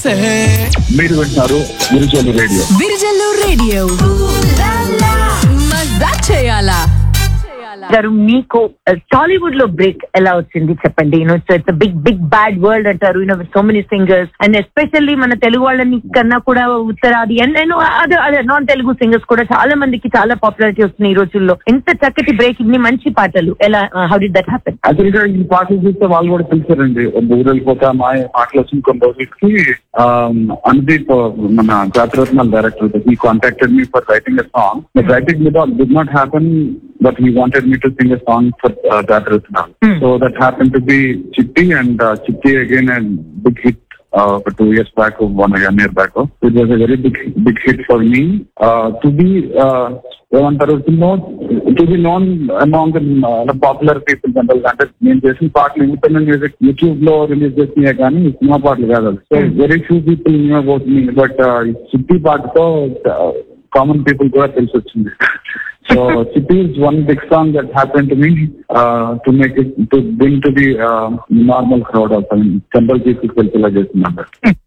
మీరు వింటున్నారు విరుచోలు radio విరిజల్లు radio మజా చేయాలా గారు మీకు టాలీవుడ్ లో బ్రేక్ ఎలా వచ్చింది చెప్పండి you know it's it's big big bad world అంటారు you know so many singers and especially మన తెలుగు వాళ్ళని కన్నా కూడా ఉత్తరాది అండ్ నేను అదే అదే నాన్ తెలుగు సింగర్స్ కూడా చాలా మందికి చాలా పాపులారిటీ వస్తుంది ఈ రోజుల్లో ఎంత చక్కటి బ్రేక్ ఇన్ని మంచి పాటలు ఎలా how did that happen actual గా ఈ పాటలు చూస్తే వాళ్ళు కూడా పిలిచారండి ఊరెళ్ళిపోతా మా పాటలు వచ్చిన కొన్ని రోజులకి అనుదీప్ మన జాతరత్నాల డైరెక్టర్ ఈ contacted me for writing a song but writing did not happen but he wanted me to sing a song for Jathiratnalu Hmm. So that happen to be Chitti and Chitti again and big hit uh, for two years back, or one year near back. It was a very big, big hit for me. Uh, to be, uh, ఏమంటారు to know to be known among popular people general అంటే నేను చేసిన పాటలు independent music YouTube లో release చేసినాయి కానీ సినిమా పాటలు కాదు అది so very few people knew about me but Chitti పాటతో కామన్ పీపుల్ కూడా తెలిసి వచ్చింది so Chitti is one big song that happen to me to make it to bring to the normal crowd of general people తెలిసేలా చేసిందంట